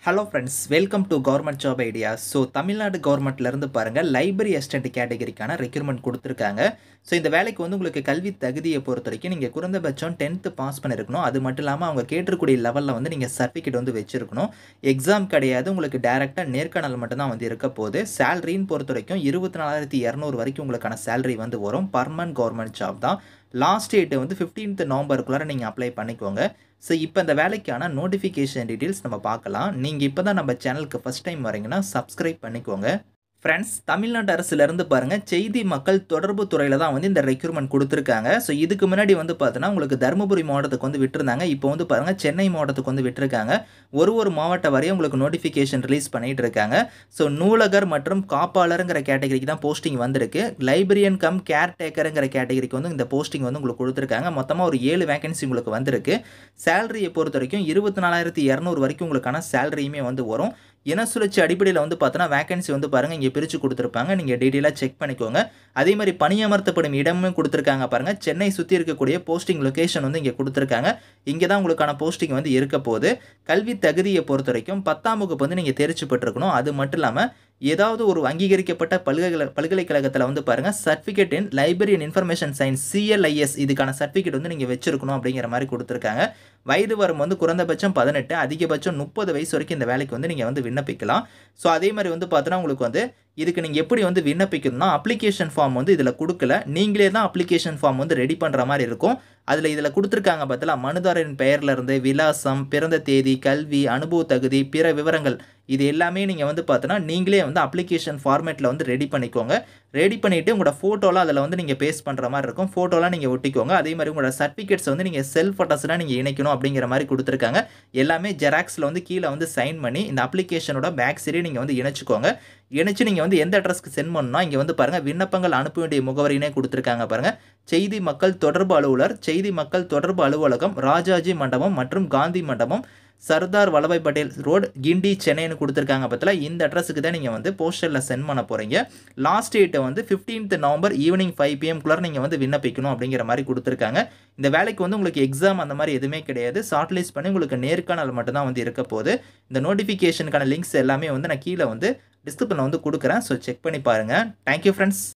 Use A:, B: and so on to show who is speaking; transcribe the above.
A: hello friends welcome to government job idea so Tamil Nadu கவர்மெண்ட்லேருந்து பாருங்கள் library assistant கேட்டகரிக்கான recruitment கொடுத்துருக்காங்க ஸோ இந்த வேலைக்கு வந்து உங்களுக்கு கல்வி தகுதியை பொறுத்த வரைக்கும் நீங்கள் குறைந்தபட்சம் டென்த்து பாஸ் பண்ணியிருக்கணும் அது மட்டும் இல்லாமல் அவங்க கேட்டிருக்கூடிய லெவலில் வந்து நீங்கள் சர்டிஃபிகேட் வந்து வச்சுருக்கணும் எக்ஸாம் கிடையாது உங்களுக்கு டேரெக்டாக நேர்காணல் மட்டும்தான் வந்து இருக்க போகுது சேலரின்னு பொறுத்த வரைக்கும் இருபத்தி நாலாயிரத்தி இரநூறு வரைக்கும் உங்களுக்கான சேலரி வந்து வரும் பர்மனன்ட் கவர்மெண்ட் ஜாப் தான் லாஸ்ட் டேட்டு வந்து ஃபிஃப்டீன்த் நவம்பருக்குள்ளார நீங்கள் அப்ளை பண்ணிக்கோங்க ஸோ இப்போ இந்த வேலைக்கான நோட்டிஃபிகேஷன் டீட்டெயில்ஸ் நம்ம பார்க்கலாம் நீங்கள் இப்போ தான் நம்ம சேனலுக்கு ஃபஸ்ட் டைம் வரீங்கன்னா சப்ஸ்கிரைப் பண்ணிக்கோங்க ஃப்ரெண்ட்ஸ் தமிழ்நாடு அரசுலேருந்து பாருங்கள் செய்தி மக்கள் தொடர்பு துறையில் தான் வந்து இந்த ரெக்ரூட்மெண்ட் கொடுத்துருக்காங்க ஸோ இதுக்கு முன்னாடி வந்து பார்த்தோன்னா உங்களுக்கு தருமபுரி மாவட்டத்துக்கு வந்து விட்டுருந்தாங்க இப்போ வந்து பாருங்கள் சென்னை மாவட்டத்துக்கு வந்து விட்டுருக்காங்க ஒரு ஒரு மாவட்ட வரையும் உங்களுக்கு நோட்டிஃபிகேஷன் ரிலீஸ் பண்ணிகிட்டு இருக்காங்க ஸோ நூலகர் மற்றும் காப்பாளருங்கிற கேட்டகரிக்கு தான் போஸ்டிங் வந்திருக்கு லைப்ரரியன் கம் கேர் டேக்கருங்கிற கேட்டகரிக்கு வந்து இந்த போஸ்டிங் வந்து உங்களுக்கு கொடுத்துருக்காங்க மொத்தமாக ஒரு ஏழு வேகன்சி உங்களுக்கு வந்திருக்கு சேலரியை பொறுத்த வரைக்கும் இருபத்தி நாலாயிரத்தி இரநூறு வரைக்கும் உங்களுக்கான சேலரியுமே வந்து வரும் இன சுழற்சி அடிப்படையில் வந்து பார்த்தோன்னா வேகன்சி வந்து பாருங்கள் இங்கே பிரித்து கொடுத்துருப்பாங்க நீங்கள் டீட்டெயிலாக செக் பண்ணிக்கோங்க அதே மாதிரி பணியமர்த்தப்படும் இடமும் கொடுத்துருக்காங்க பாருங்கள் சென்னை சுற்றி இருக்கக்கூடிய போஸ்டிங் லொக்கேஷன் வந்து இங்கே கொடுத்துருக்காங்க இங்கே தான் உங்களுக்கான போஸ்டிங் வந்து இருக்க போகுது கல்வி தகுதியை பொறுத்த வரைக்கும் பத்தாம் வகுப்பு வந்து நீங்கள் தெரிச்சு பெற்றிருக்கணும் அது மட்டும் இல்லாமல் ஏதாவது ஒரு அங்கீகரிக்கப்பட்ட பல்கலை பல்கலைக்கழகத்தில் வந்து பாருங்கள் certificate in library and information science CLIS இதுக்கான சர்டிஃபிகேட் வந்து நீங்கள் வச்சிருக்கணும் அப்படிங்கிற மாதிரி கொடுத்துருக்காங்க வயது வரும் வந்து குறைந்தபட்சம் பதினெட்டு அதிகபட்சம் முப்பது வயசு வரைக்கும் இந்த வேலைக்கு வந்து நீங்கள் வந்து விண்ணப்பிக்கலாம் ஸோ அதே மாதிரி வந்து பார்த்தோன்னா உங்களுக்கு வந்து இதுக்கு நீங்கள் எப்படி வந்து விண்ணப்பிக்கணும்னா அப்ளிகேஷன் ஃபார்ம் வந்து இதில் கொடுக்கல நீங்களே தான் அப்ளிகேஷன் ஃபார்ம் வந்து ரெடி பண்ணுற மாதிரி இருக்கும் அதில் இதில் கொடுத்துருக்காங்க பார்த்தல மனுதாரரின் பெயர்ல இருந்து விலாசம் பிறந்த தேதி கல்வி அனுபவ தகுதி பிற விவரங்கள் இது எல்லாமே நீங்கள் வந்து பார்த்தோன்னா நீங்களே வந்து அப்ளிகேஷன் ஃபார்மேட்டில் வந்து ரெடி பண்ணிக்கோங்க ரெடி பண்ணிவிட்டு உங்களோட ஃபோட்டோலாம் அதில் வந்து நீங்கள் பேஸ்ட் பண்ணுற மாதிரி இருக்கும் ஃபோட்டோலாம் நீங்கள் ஒட்டிக்கோங்க அதே மாதிரி உங்களோட சர்டிஃபிகேட்ஸ் வந்து நீங்கள் செல்ஃப் ஃபோட்டோஸ்லாம் நீங்கள் இணைக்கணும் அப்படிங்கிற மாதிரி கொடுத்துருக்காங்க எல்லாமே ஜெராக்ஸில் வந்து கீழே வந்து சைன் பண்ணி இந்த அப்ளிகேஷனோட பேக் சைடே நீங்கள் வந்து இணைச்சிக்கோங்க இணைச்சு நீங்கள் வந்து எந்த அட்ரஸ்க்கு சென்ட் பண்ணணும்னா இங்கே வந்து பாருங்கள் விண்ணப்பங்கள் அனுப்ப வேண்டிய முகவரினே கொடுத்துருக்காங்க பாருங்கள் செய்தி மக்கள் தொடர்பு அலுவலர் செய்தி மக்கள் தொடர்பு அலுவலகம் ராஜாஜி மண்டபம் மற்றும் காந்தி மண்டபம் சர்தார் வல்லபாய் பட்டேல் ரோடு கிண்டி சென்னைன்னு கொடுத்துருக்காங்க பற்றில இந்த அட்ரஸுக்கு தான் நீங்கள் வந்து போஸ்டரில் சென்ட் பண்ண போகிறீங்க லாஸ்ட் டேட்டை வந்து ஃபிஃப்டீன்த் நவம்பர் ஈவினிங் ஃபைவ் பிஎம்குள்ளே நீங்கள் வந்து விண்ணப்பிக்கணும் அப்படிங்கிற மாதிரி கொடுத்துருக்காங்க இந்த வேலைக்கு வந்து உங்களுக்கு எக்ஸாம் அந்த மாதிரி எதுவுமே கிடையாது ஷார்ட் லிஸ்ட் பண்ணி உங்களுக்கு நேர்காணல் மட்டும்தான் வந்து இருக்க போகுது இந்த நோட்டிஃபிகேஷனுக்கான லிங்க்ஸ் எல்லாமே வந்து நான் கீழே வந்து டிஸ்கிரிப்ஷனில் வந்து கொடுக்குறேன் ஸோ செக் பண்ணி பாருங்கள் தேங்க்யூ ஃப்ரெண்ட்ஸ்